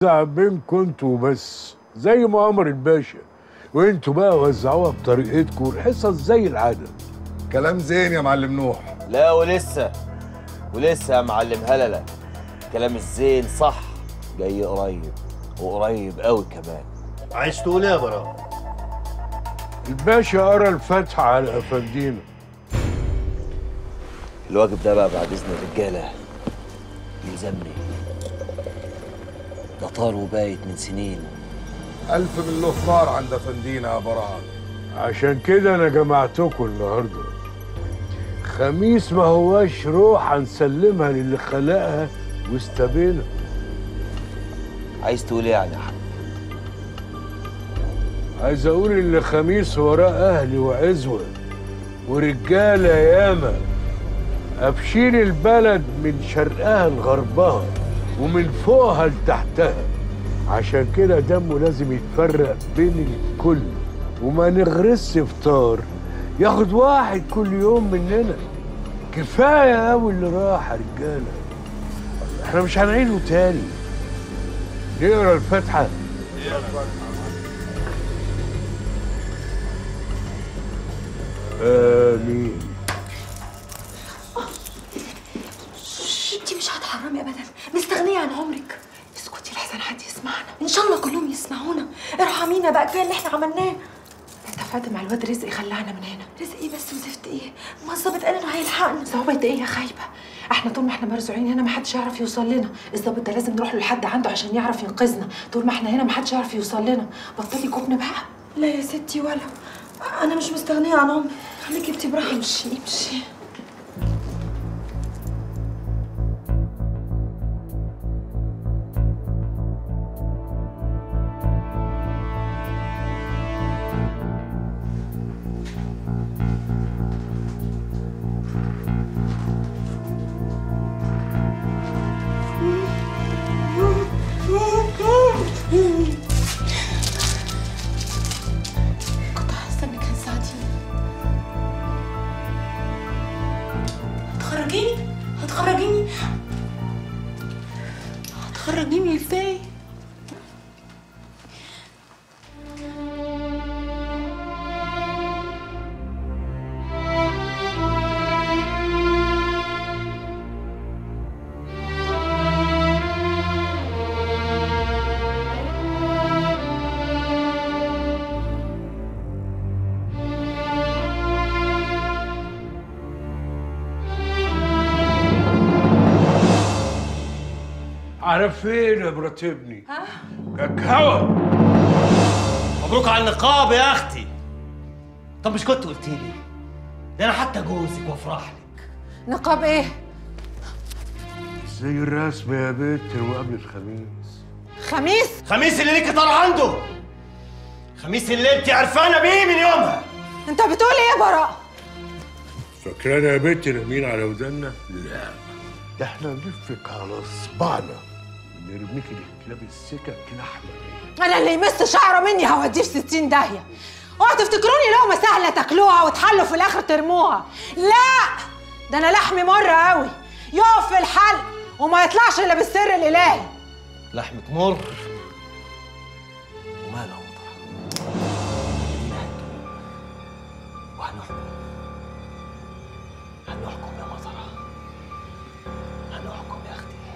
بينكم انتوا بس زي ما امر الباشا وانتوا بقى وزعوها بطريقتكم الحصص زي العاده كلام زين يا معلم نوح لا ولسه ولسه يا معلم هلله كلام الزين صح جاي قريب وقريب قوي كمان عايز تقول ايه يا براء؟ الباشا قرا الفاتحه على افندينا الواجب ده بقى بعد اذن الرجاله يلزمني ده طار وبايت من سنين ألف بالله طار عند أفندينا يا براء عشان كده انا جمعتكم النهارده خميس ما هواش روح هنسلمها للي خلقها واستبينا عايز تقول ايه يعني يا حاج عايز اقول ان خميس وراه اهلي وعزوه ورجاله ياما قافشين البلد من شرقها لغربها ومن فوقها لتحتها عشان كده دمه لازم يتفرق بين الكل وما نغرس فطار ياخد واحد كل يوم مننا كفايه قوي اللي راح يا رجاله احنا مش هنعيده تاني نقرا الفاتحه امين انتي مش هتحرمي ابدا مستغنيه عن عمرك اسكتي لحسن حد يسمعنا ان شاء الله كلهم يسمعونا ارحمينا بقى كفايه اللي احنا عملناه اتفقت مع الواد رزق خلانا من هنا رزق ايه بس وزفت ايه ما الظابط قال انه هيلحقنا صعوبة ايه يا خايبه احنا طول ما احنا مرزوعين هنا ما حدش يعرف يوصل لنا الظابط ده لازم نروح له لحد عنده عشان يعرف ينقذنا طول ما احنا هنا ما حدش يعرف يوصل لنا بطلي جبن بقى لا يا ستي ولا انا مش مستغنيه عن عمري خليكي انتي براحتك امشي امشي كنت حاسه انك هتساعديني هتخرجيني هتخرجيني هتخرجيني ازاي على فين يا مرات ابني؟ كاكاو مبروك على النقاب يا اختي طب مش كنت قلت لي ده انا حتى جوزك وافرح لك نقاب ايه زي الرسم يا بنت وقبل الخميس خميس خميس اللي ليكي طار عنده خميس اللي انت عرفانه بيه من يومها انت بتقول ايه يا براء فاكرانا يا بنت نايمين على ودنا؟ لا ده احنا نلفك على صبعنا ونرميكي لكلاب السكك لحمه انا اللي يمس شعره مني هوديه في 60 داهيه اوعوا تفتكروني لقمه سهله تاكلوها وتحلوا في الاخر ترموها لا ده انا لحمي مر قوي يقف في الحلق وما يطلعش الا بالسر الالهي لحمك مر وماله مطرح وهنحكم هنحكم يا مطرة هنحكم يا اختي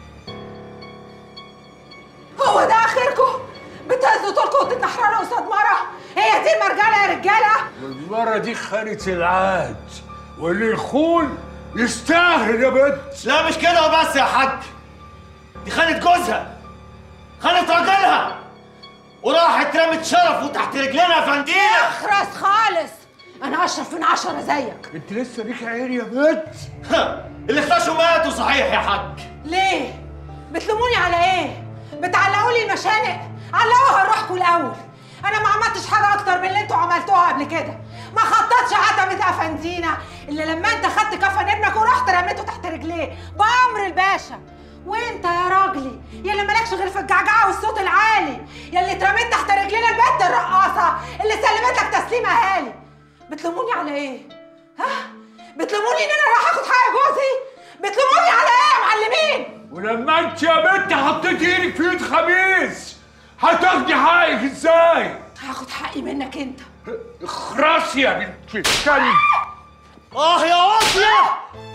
هو ده اخركم بتهزوا طولكم وتتنحرروا قصاد مره هي دي المرجله يا رجاله المرة دي خانت العهد واللي يخون يستاهل يا بنت لا مش كده وبس يا حاج دي خانت جوزها خانت راجلها وراحت رمت شرفه تحت رجلنا يا فندينا اخرس خالص انا اشرف من عشرة زيك انت لسه ليك عين يا بنت اللي اختشوا ماتوا صحيح يا حاج ليه بتلوموني على ايه بتعلقوا لي المشانق علقوها لروحكم الاول انا ما عملتش حاجه اكتر من اللي انتوا عملتوها قبل كده ما خططش عتبة افندينا اللي لما انت خدت كفن ابنك ورحت رميته تحت رجليه بامر الباشا وانت يا راجلي يا اللي مالكش غير في الجعجعه والصوت العالي يا اللي اترميت تحت رجلينا البنت الرقاصه اللي سلمت لك تسليم اهالي بتلوموني على ايه ها بتلوموني ان انا راح اخد حق جوزي بتلوموني على ايه يا معلمين ولما انت يا بنت حطيت ايدك في ايد خميس هتاخدي حقك ازاي؟ هاخد حقي منك انت اخرسي يا بنت الكلب اه يا واصية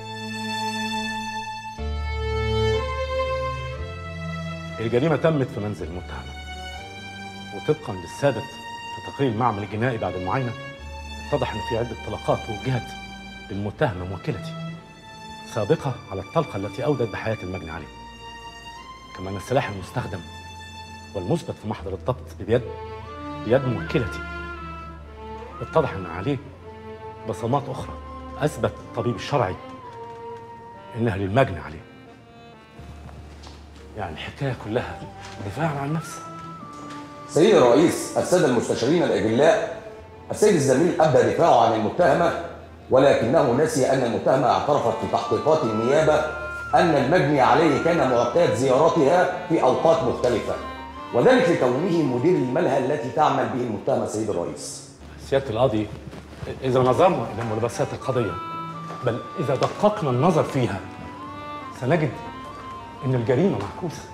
الجريمة تمت في منزل المتهم وطبقا للثابت في تقرير المعمل الجنائي بعد المعاينة اتضح ان في عدة طلقات وجهت للمتهمة موكلتي سابقة على الطلقة التي أودت بحياة المجني عليه كما أن السلاح المستخدم والمثبت في محضر الضبط بيد بيد موكلتي اتضح أن عليه بصمات أخرى أثبت الطبيب الشرعي إنها للمجني عليه يعني الحكاية كلها دفاعا عن نفسه سيدي الرئيس السادة المستشارين الأجلاء السيد الزميل أبدى دفاعه عن المتهمة ولكنه نسي أن المتهمة اعترفت في تحقيقات النيابة أن المجني عليه كان معتاد زيارتها في أوقات مختلفة وذلك لكونه مدير الملهى التي تعمل به المتهمة سيد الرئيس سيادة القاضي إذا نظرنا إلى ملابسات القضية بل إذا دققنا النظر فيها سنجد إن الجريمة معكوسة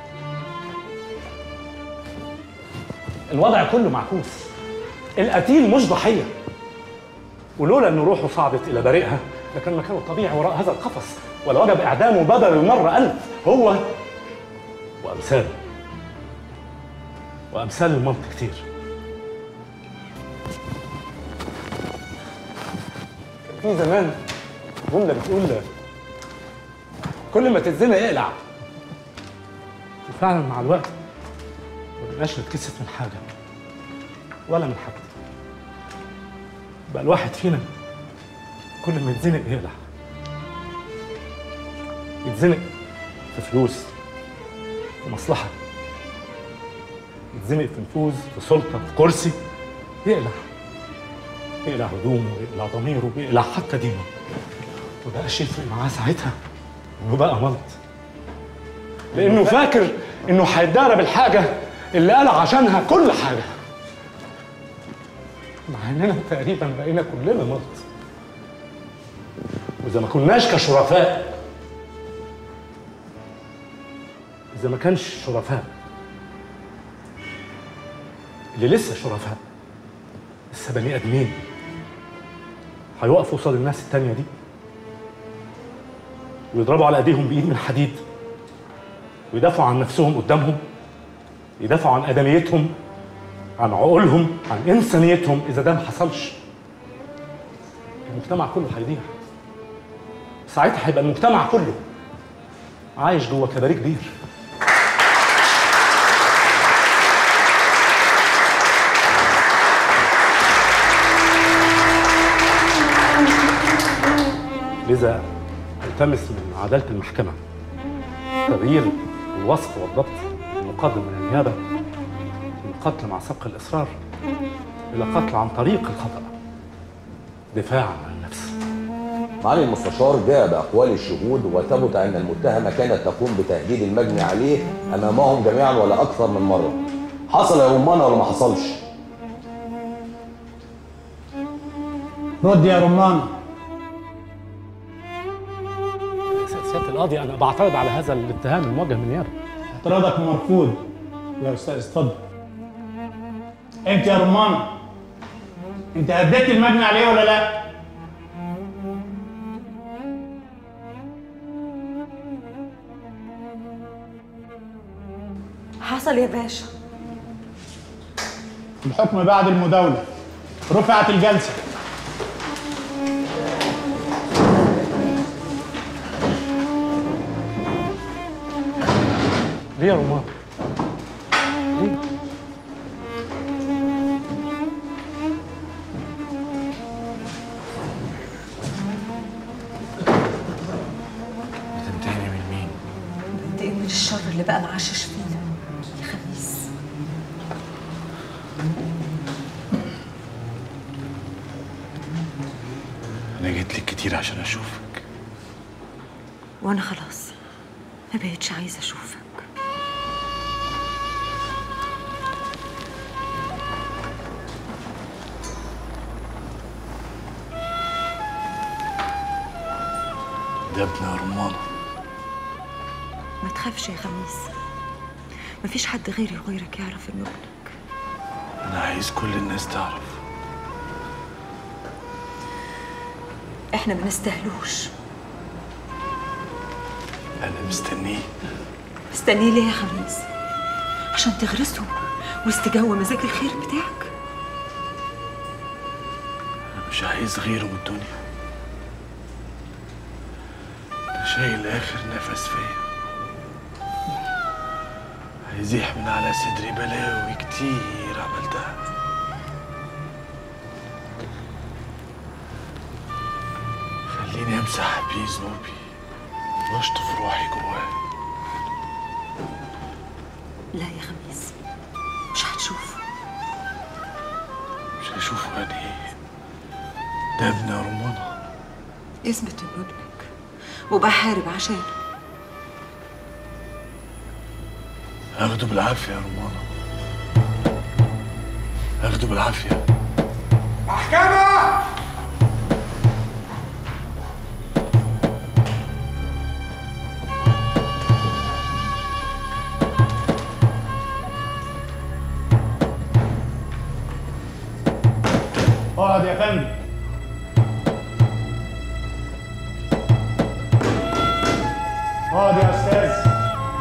الوضع كله معكوس القتيل مش ضحية ولولا إن روحه صعدت إلى بريئها لكان مكانه الطبيعي وراء هذا القفص ولوجب إعدامه بدل المرة ألف هو وأمثاله وأمثال المنطق كتير في زمان جملة بتقول كل ما تتزنق اقلع وفعلا مع الوقت ما بقناش نتكسف من حاجة ولا من حد بقى الواحد فينا كل ما يتزنق يقلع يتزنق في فلوس في مصلحة يتزنق في نفوذ في سلطة في كرسي يقلع يقلع هدومه يقلع ضميره يقلع حتى دينه وبقاش يفرق معاه ساعتها وبقى ملط لانه فاكر انه هيتدارى بالحاجه اللي قلع عشانها كل حاجه مع اننا تقريبا بقينا كلنا ملط واذا ما كناش كشرفاء اذا ما كانش شرفاء اللي لسه شرفاء لسه بني ادمين هيقفوا قصاد الناس التانية دي ويضربوا على ايديهم بايد من حديد ويدافعوا عن نفسهم قدامهم يدافعوا عن ادميتهم عن عقولهم عن انسانيتهم اذا ده ما حصلش المجتمع كله هيضيع ساعتها هيبقى المجتمع كله عايش جوه كباريه كبير لذا التمس من عداله المحكمه تغيير الوصف والضبط المقدم من النيابه من قتل مع سبق الاصرار الى قتل عن طريق الخطا دفاعا عن النفس معالي المستشار جاء بأقوال الشهود وثبت أن المتهمة كانت تقوم بتهديد المجني عليه أمامهم جميعا ولا أكثر من مرة حصل يا رمانة ولا ما حصلش؟ رد يا رمان سياده القاضي انا بعترض على هذا الاتهام الموجه من النيابه اعتراضك مرفوض يا استاذ اتفضل انت يا رمان انت هديت المجني عليه ولا لا حصل يا باشا الحكم بعد المداولة رفعت الجلسة ليه يا رمان؟ ليه؟ بتنتهي من مين؟ بنتقم من الشر اللي بقى معشش فينا يا خميس انا جيت لك كتير عشان اشوفك وانا خلاص ما بقتش عايزه اشوفك ده ابن رمانة تخافش يا خميس مفيش حد غيري وغيرك يعرف انه ابنك انا عايز كل الناس تعرف احنا ما نستاهلوش انا مستنيه مستنيه ليه يا خميس عشان تغرسه وسط جو مزاج الخير بتاعك انا مش عايز غيره من الدنيا ده شايل اخر نفس فيا هيزيح من على صدري بلاوي كتير عملتها خليني امسح بيه ذنوبي واشطف روحي جواه لا يا خميس مش هتشوفه مش هشوفه يعني ايه ده ابن رمانة اثبت انه ابنك وبحارب عشانه اخده بالعافية يا رمانة اخده بالعافية محكمة اقعد يا فندم اقعد يا استاذ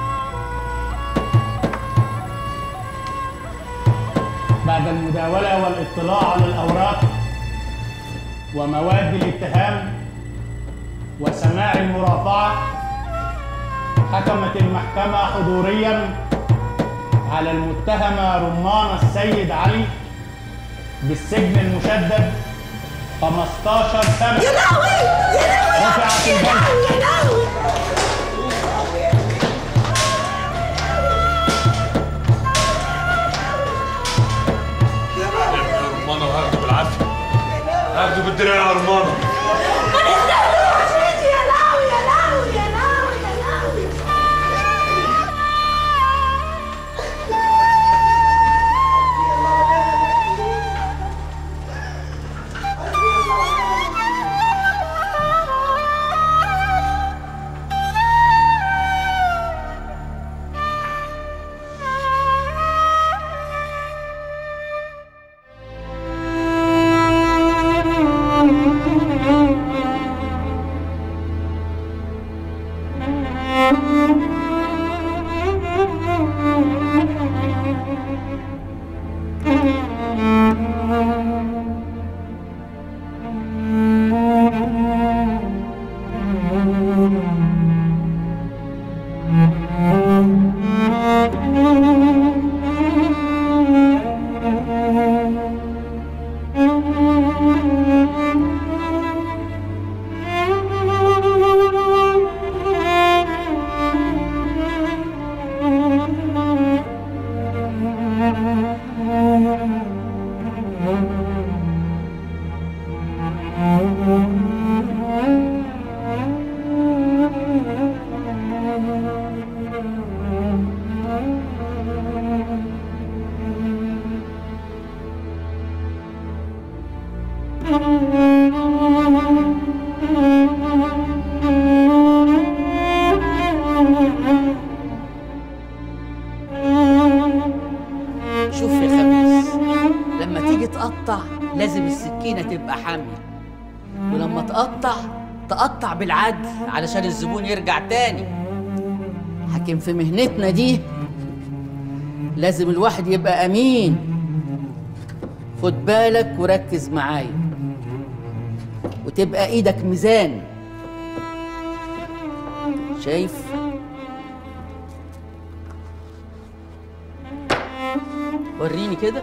بعد المداولة والاطلاع على الأوراق ومواد الاتهام وسماع المرافعة حكمت المحكمة حضوريا على المتهمة رمان السيد علي بالسجن المشدد 15 سنة يا لهوي يا لهوي رفعت البنك يا لهوي يا رمانة وهاخده بالعافية هاخده بالدراع يا رمانة يا لهوي يا لهوي يا لهوي يا لهوي شوف يا خميس لما تيجي تقطع لازم السكينة تبقى حامية ولما تقطع تقطع بالعدل علشان الزبون يرجع تاني لكن في مهنتنا دي لازم الواحد يبقى أمين خد بالك وركز معايا وتبقى ايدك ميزان شايف وريني كده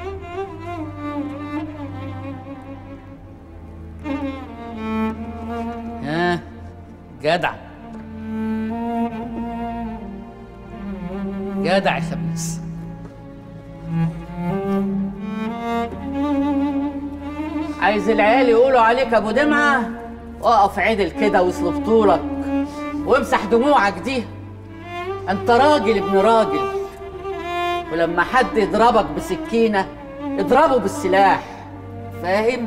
ها جدع جدع يا خميس عايز العيال يقولوا عليك ابو دمعه اقف عدل كده واصلب طولك وامسح دموعك دي انت راجل ابن راجل ولما حد يضربك بسكينه اضربه بالسلاح فاهم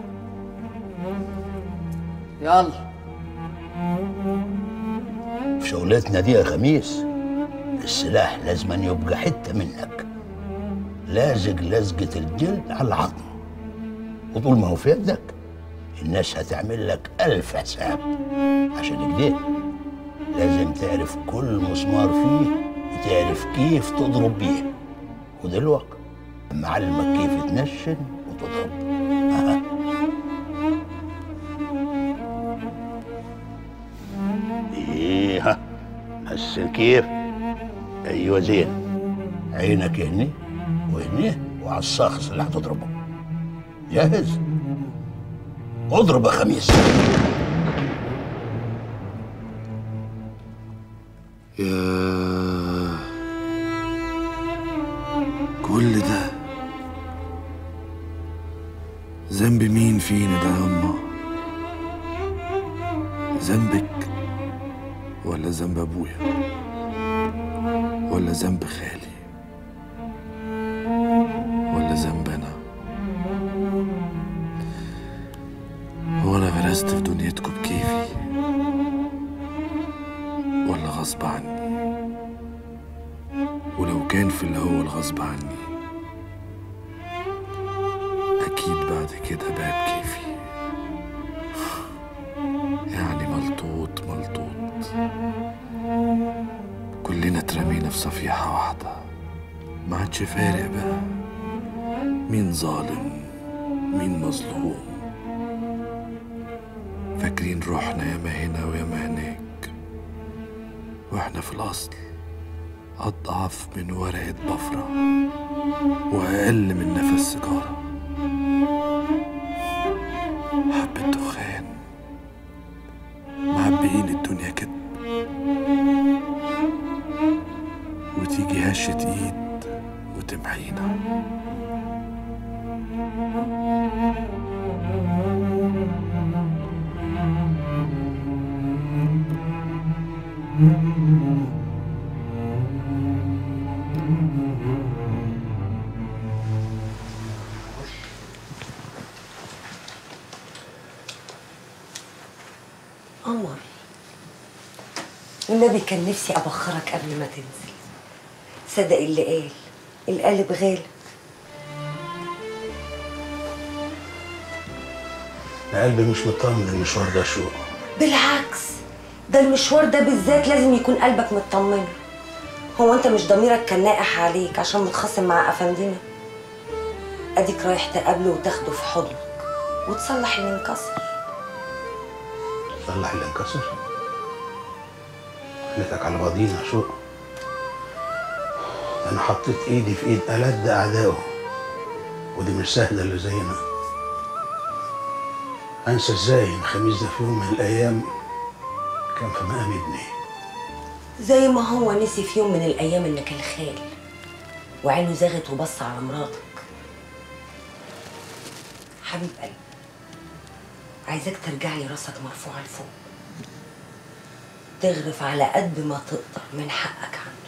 يلا مش شغلتنا دي يا خميس السلاح لازم يبقى حتة منك لازق لزقة الجلد على العظم وطول ما هو في يدك الناس هتعمل لك ألف حساب عشان كده لازم تعرف كل مسمار فيه وتعرف كيف تضرب بيه ودلوقتي معلمك كيف تنشن وتضرب أها. ايه ها هسه كيف ايوه زين عينك هني وهني وعلى الشخص اللي هتضربه جاهز اضرب يا خميس يا كل ده ذنب مين فينا ده يا أما ذنبك ولا ذنب أبويا ولا ذنب خالي ولا ذنب أنا هو أنا غرست في دنيتكم بكيفي ولا غصب عني ولو كان في الأول غصب عني أكيد بعد كده بقى بكيفي يعني ملطوط ملطوط كلنا اترمينا في صفيحة واحدة ما عادش فارق بقى مين ظالم مين مظلوم فاكرين روحنا ياما هنا وياما هناك واحنا في الأصل أضعف من ورقة بفرة وأقل من نفس سيجارة حبة دخان معبيين الدنيا كده وتيجي هشة ايد وتمحينا قمر والنبي كان نفسي ابخرك قبل ما تنزل صدق اللي قال القلب غالي أنا قلبي مش مطمن المشوار ده شو بالعكس ده المشوار ده بالذات لازم يكون قلبك مطمن هو انت مش ضميرك كان ناقح عليك عشان متخاصم مع افندينا اديك رايح تقابله وتاخده في حضنك وتصلح اللي انكسر صلح اللي انكسر خليتك على بعضينا شو انا حطيت ايدي في ايد ألد اعدائه ودي مش سهله اللي زينا انسى ازاي ان خميس ده في يوم من الايام كان في مقام ابني زي ما هو نسي في يوم من الايام انك الخال وعينه زاغت وبص على مراتك حبيب قلبي عايزاك ترجع لي راسك مرفوعه لفوق تغرف على قد ما تقدر من حقك عنه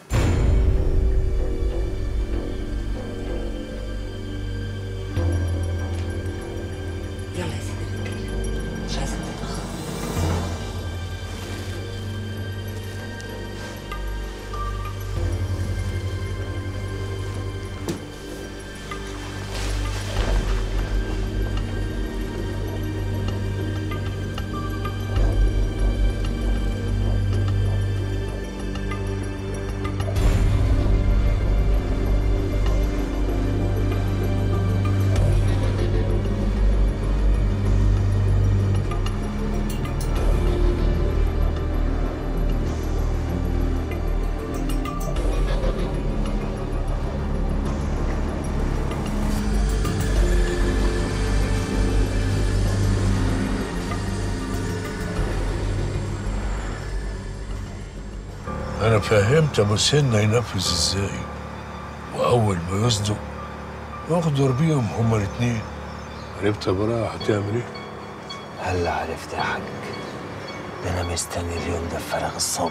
يلا يا سيدي الرجاله مش عايزك تتاخر أنا فهمت أبو سنة ينفذ إزاي وأول ما يصدق يغدر بيهم هما الاتنين عرفت يا براءة هتعمل إيه؟ هلا عرفت يا حاج ده انا مستني اليوم ده بفارغ الصبر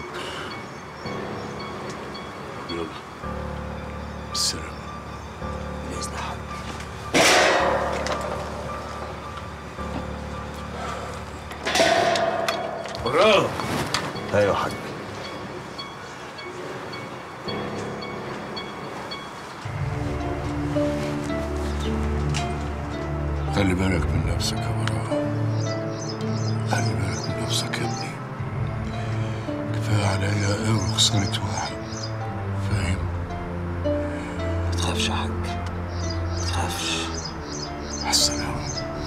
يلا بالسلامة بإذن حاج براءة ايوه يا حاج خلي بالك من نفسك يا براء خلي بالك من نفسك يا ابني كفايه عليا قوي خسارة واحد فاهم ما تخافش يا حاج ما تخافش مع السلامة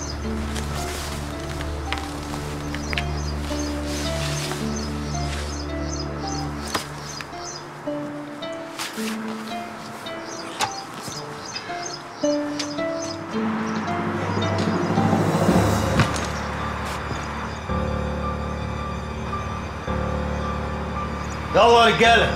يلا يا رجاله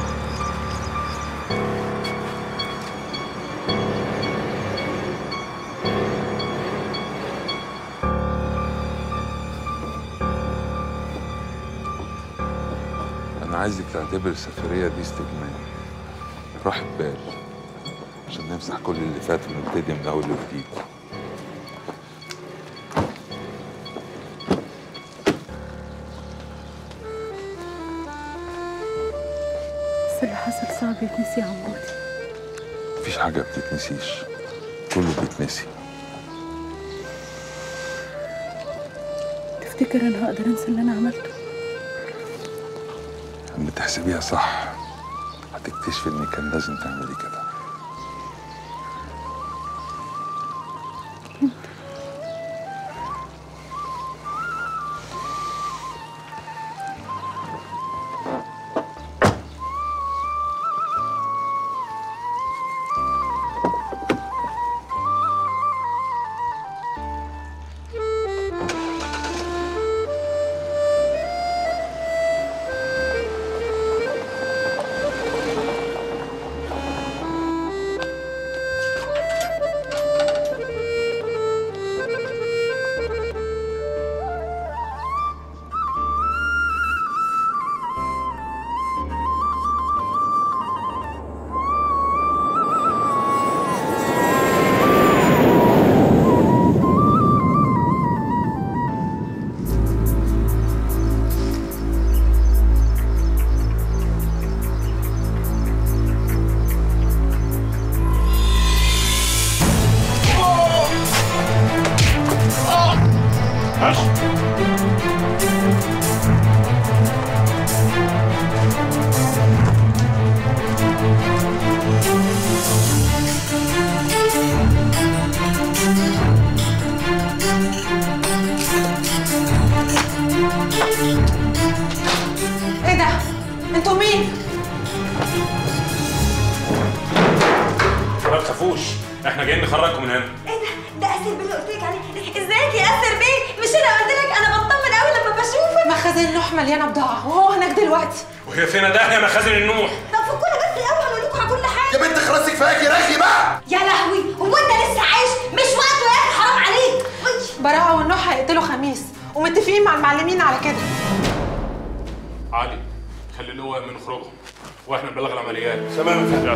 أنا عايزك تعتبر السفرية دي استجمام راحة بال عشان نمسح كل اللي فات ونبتدي من أول وجديد بس اللي حصل صعب يتنسي يا عمودي مفيش حاجة بتتنسيش كله بيتنسي تفتكر انا هقدر انسى اللي انا عملته لما تحسبيها صح هتكتشفي إن كان لازم تعملي كده ايه ده؟ انتوا مين؟ ما تخافوش احنا جايين نخرجكم من هنا ده اسر بيه اللي قلت لك عليه ازيك يا اسر بيه مش انا قلت لك انا بطمن قوي لما بشوفك مخازن نوح مليانه بضاعه وهو هناك دلوقتي وهي فينا ده يا مخازن النوح طب فكونا بس الاول هقول لكم على كل حاجه يا بنت خلاص كفايه رغي بقى يا لهوي هو انت لسه عايش مش وقته يا اخي حرام عليك براءه والنوح هيقتلوا خميس ومتفقين مع المعلمين على كده علي خلي اللواء من خروجهم واحنا نبلغ العمليات تمام يلا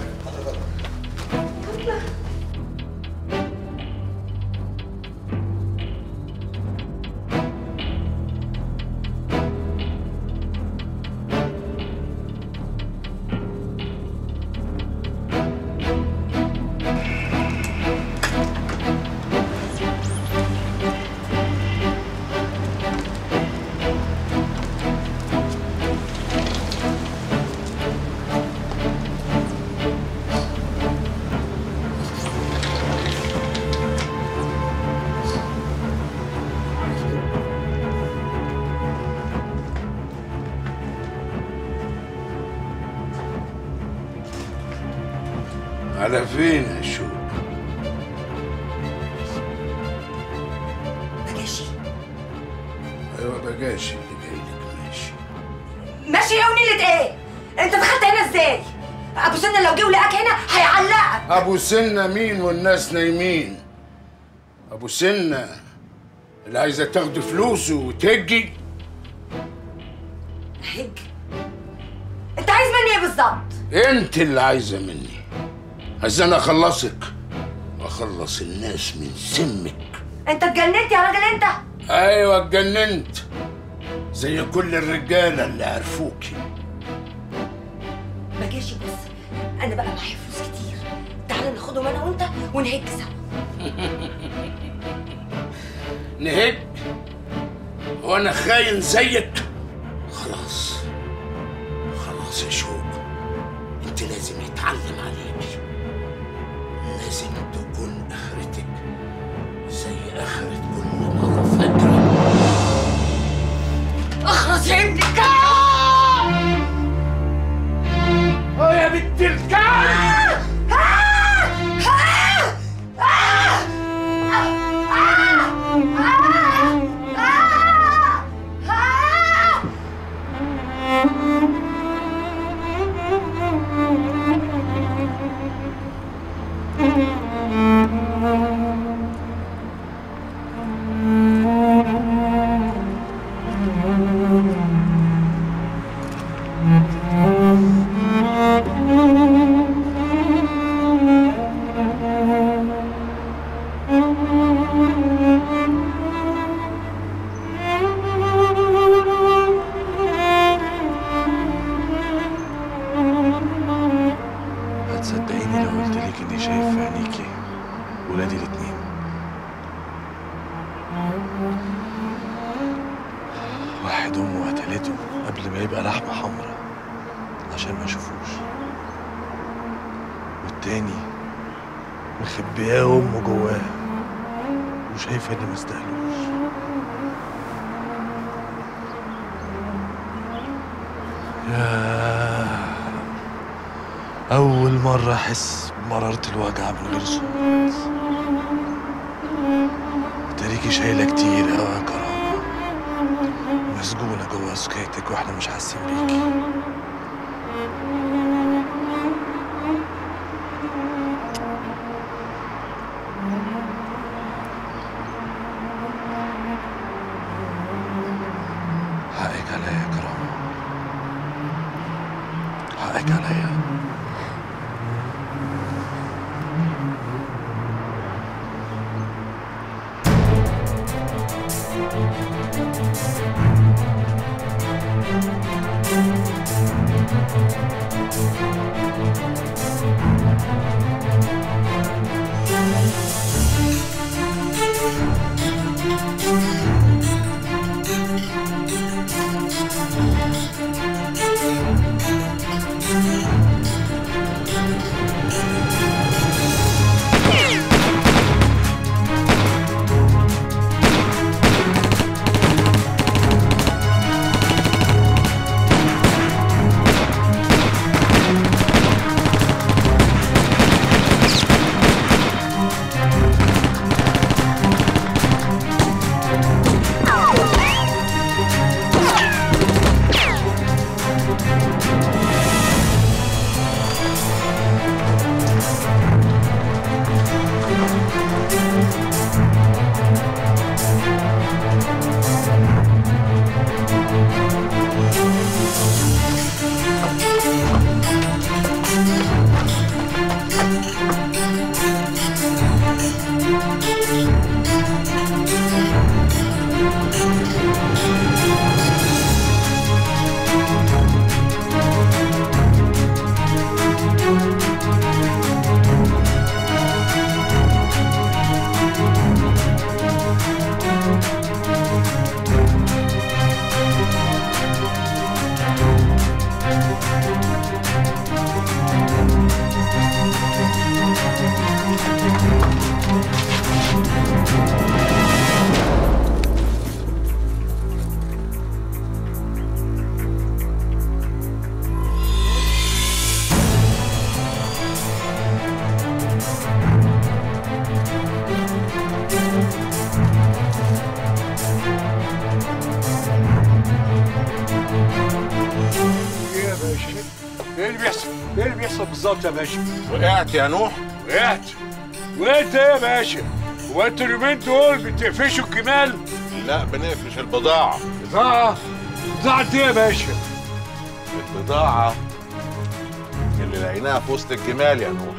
على فين يا شو ماشي ايوه بجاشي اللي جاي لك ماشي ماشي يا ونيلة ايه انت دخلت هنا ازاي ابو سنه لو جه ولقاك هنا هيعلقك ابو سنه مين والناس نايمين ابو سنه اللي عايزه تاخد فلوسه وتهجي هج انت عايز مني ايه بالظبط انت اللي عايزه مني عايز انا اخلصك واخلص الناس من سمك انت اتجننت يا راجل انت ايوه اتجننت زي كل الرجاله اللي عرفوكي ما جاش بس انا بقى معايا فلوس كتير تعالى ناخدهم انا وانت ونهج سوا نهد وانا خاين زيك خلاص خلاص يا شوق انت لازم يتعلم عليك لازم تكون اخرتك زي اخرة كل مرة فجرة اخرس يا ابن الكلب اه يا بنت الكلب هتصدقيني لو قلت لك اني شايف في عينيكي ولادي الاتنين واحد امه قتلته قبل ما يبقى لحمه حمرا عشان ما اشوفوش والتاني مخبياه امه جواه وشايفه اني ما استاهلوش ياه أول مرة أحس بمرارة الوجع من غير صوت تاريكي شايلة كتير أوي يا كرامة مسجونة جوا سكيتك وإحنا مش حاسين بيكي حقك عليا يا كرامة حقك عليا ايه يا باشا؟ ايه اللي بيحصل؟ ايه اللي بيحصل بالظبط يا باشا؟ وقعت يا نوح وقعت وانت ايه يا باشا؟ هو انتوا اليومين دول بتقفشوا الجمال؟ لا بنقفش البضاعة بضاعة؟ بضاعة ايه يا باشا؟ البضاعة اللي لقيناها في وسط الجمال يا نوح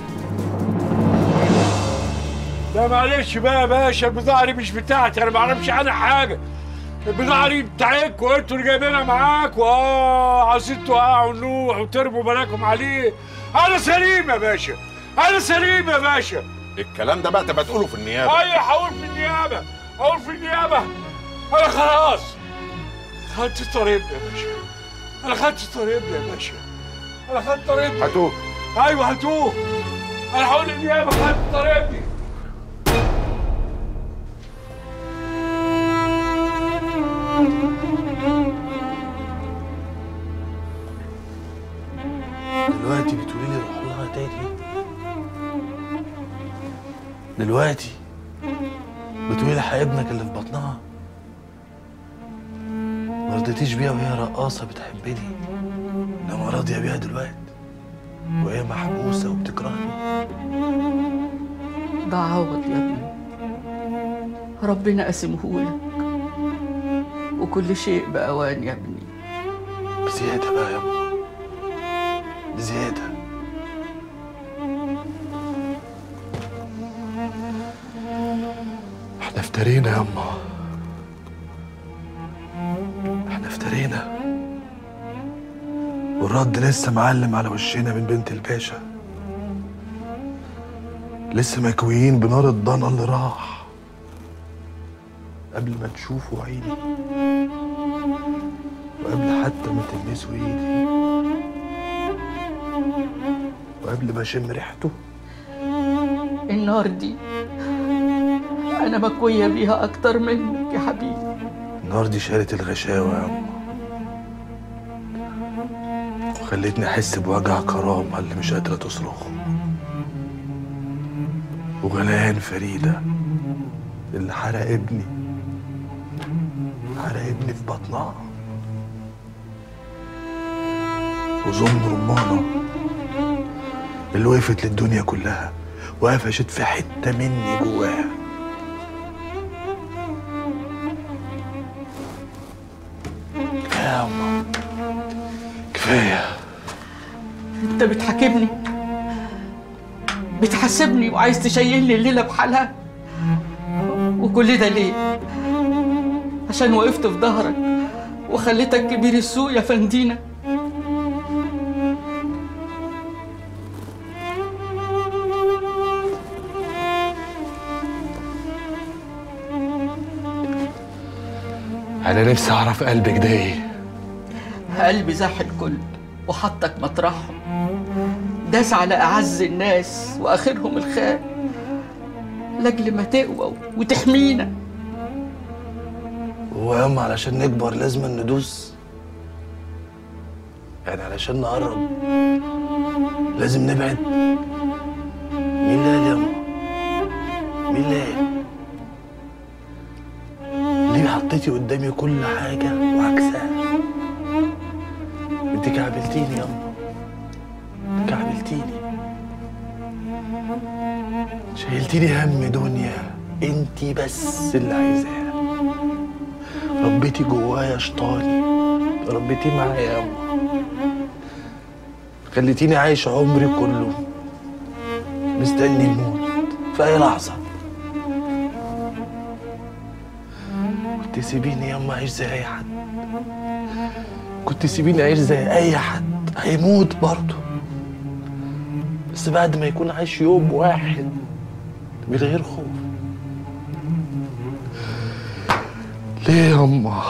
لا معلش بقى يا باشا البضاعة دي مش بتاعتي انا ما اعرفش عنها حاجة البضاعة دي بتاعتكم وانتوا اللي جايبينها معاكم اه عايزين توقعوا النوح وترموا بلاكم عليه انا سليم يا باشا انا سليم يا باشا الكلام ده بقى تبقى تقوله في النيابه ايوه هقول في النيابه هقول في النيابه انا خلاص خدت طريقي يا باشا انا خدت طريقي يا باشا انا خدت طريقي هتوه ايوه هتوه انا هقول للنيابه خدت طريقي دلوقتي بتقولي لي روح لها تاني دلوقتي بتقولي لي ابنك اللي في بطنها ما رضيتيش بيها وهي رقاصة بتحبني انما راضية بيها دلوقتي وهي محبوسة وبتكرهني ده عوض يا ابني ربنا قسمهولك وكل شيء بأوان يا ابني بزيادة بقى يا أما بزيادة احنا افترينا يا أما احنا افترينا والرد لسه معلم على وشنا من بنت الباشا لسه مكويين بنار الضنا اللي راح قبل ما تشوفوا عيني وقبل حتى ما تلمسوا ايدي وقبل ما اشم ريحته النار دي أنا مكوية بيها أكتر منك يا حبيبي النار دي شالت الغشاوة يا أما وخلتني أحس بوجع كرامة اللي مش قادرة تصرخه وغليان فريدة اللي حرق ابني حرق ابني في بطنها وظن رمانة اللي وقفت للدنيا كلها وقفشت في حتة مني جواها كفاية يا أما كفاية أنت بتحاكمني بتحاسبني وعايز تشيلني الليلة بحالها وكل ده ليه؟ عشان وقفت في ظهرك وخليتك كبير السوق يا فندينا أنا نفسي أعرف قلبك ده إيه قلبي زاح الكل وحطك مطرحهم داس على أعز الناس وآخرهم الخال لأجل ما تقوى وتحمينا هو ياما علشان نكبر لازم ندوس يعني علشان نقرب لازم نبعد مين اللي قال ياما مين اللي قال ليه حطيتي قدامي كل حاجة وعكسها انت كعبلتيني ياما كعبلتيني شايلتيني هم دنيا انت بس اللي عايزاها ربيتي جوايا شيطاني ربيتيه معايا ياما خليتيني عايش عمري كله مستني الموت في اي لحظه كنت سيبيني ياما اعيش زي اي حد كنت سيبيني اعيش زي اي حد هيموت برضه بس بعد ما يكون عايش يوم واحد من غير خوف ليه ياما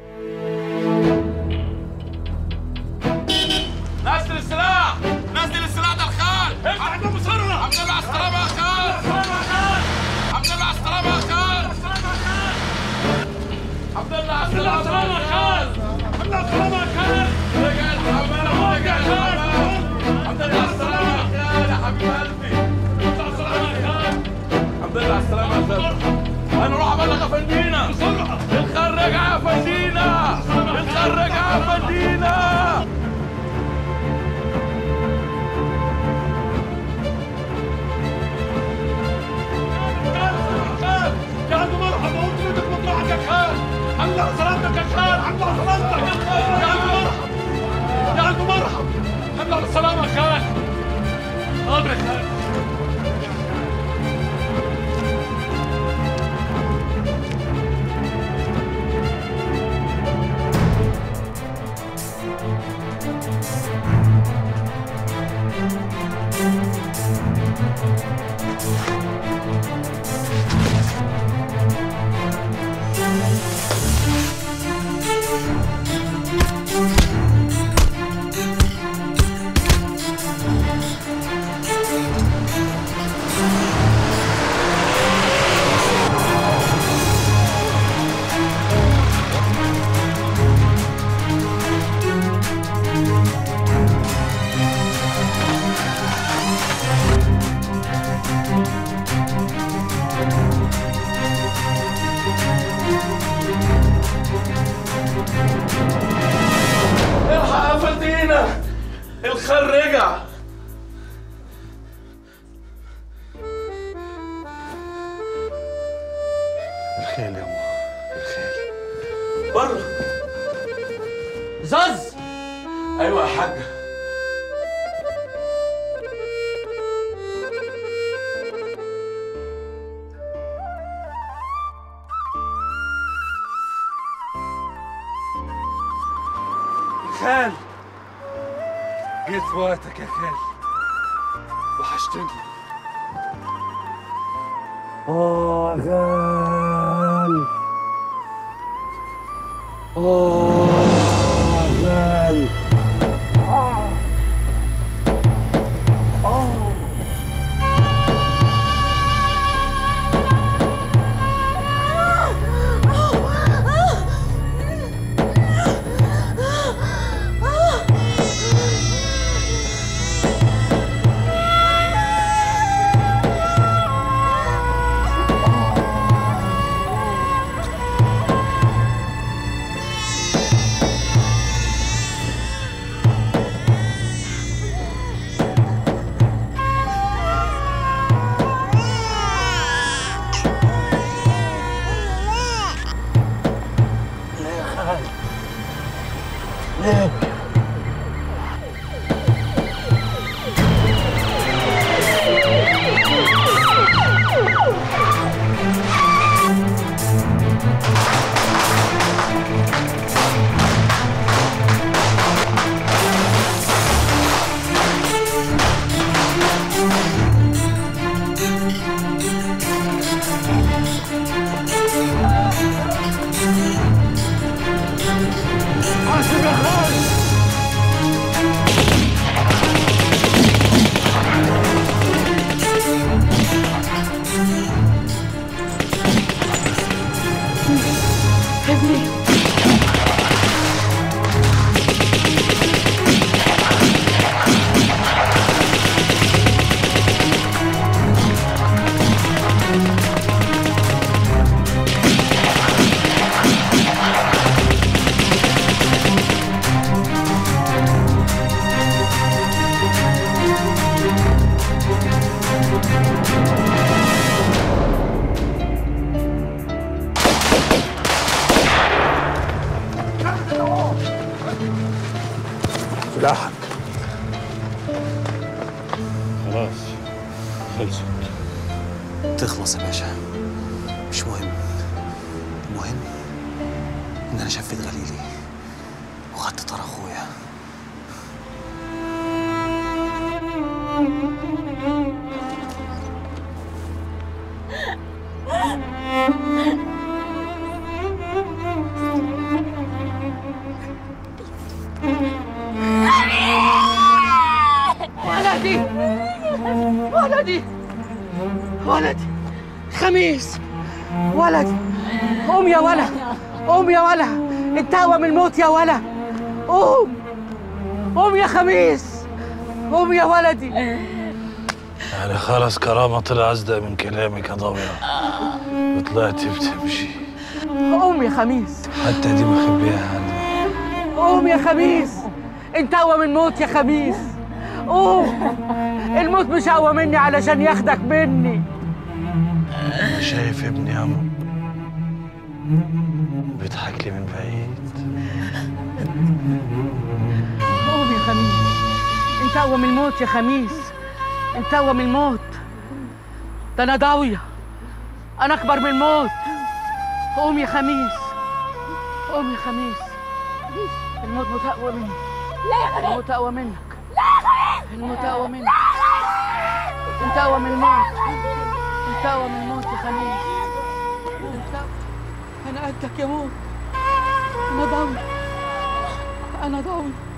نزل السلاح نزل السلاح ده الخال افتح الباب بسرعه الحمد لله على السلامه يا خال الحمد لله على السلامه يا خال الحمد لله على السلامه يا خال الحمد لله على السلامه يا خال رجع الحمامه رجع الحمامه الحمد لله على السلامه يا خال يا حبيب قلبي الحمد لله على السلامه يا خال هنروح ابلغ افندينا بسرعه الخال رجع يا افندينا الخال رجع يا افندينا يا عم مرحبا قلت بيتك مطرحك يا خال الحمد لله على سلامتك يا خال الحمد لله على سلامتك يا عم مرحبا يا عم مرحبا الحمد لله على السلامة يا خال حاضر يا خال Thank you. الخيل يا أمه الخيل بره زاز أيوة يا حاجة خال جيت في وقتك يا خال وحشتني آه غال آه غال آه آه ليه حاسب يا خالد ابني سلاحك خلاص خلصت تخلص يا باشا مش مهم المهم ان انا شفيت غليلي وخدت طار اخويا ولدي ولدي ولدي خميس ولدي قوم يا ولا قوم يا ولا انتهى من الموت يا ولا قوم قوم يا خميس قوم يا ولدي يعني خلاص كرامة طلع أصدق من كلامك يا ضوية وطلعتي بتمشي قوم يا خميس حتى دي مخبيها عني قوم يا خميس انت اقوى من الموت يا خميس قوم الموت مش اقوى مني علشان ياخدك مني أنا شايف ابني يا عمو بيضحك لي من بعيد قوم يا خميس انت اقوى من الموت يا خميس انت اقوى من الموت ده انا ضاويه انا اكبر من الموت قوم يا خميس قوم يا خميس الموت موت اقوى مني لا الموت اقوى منك لا الموت اقوى منك انت اقوى من الموت انت اقوى من الموت يا خميس انت انا قدك يا موت انا ضاوي انا ضاوي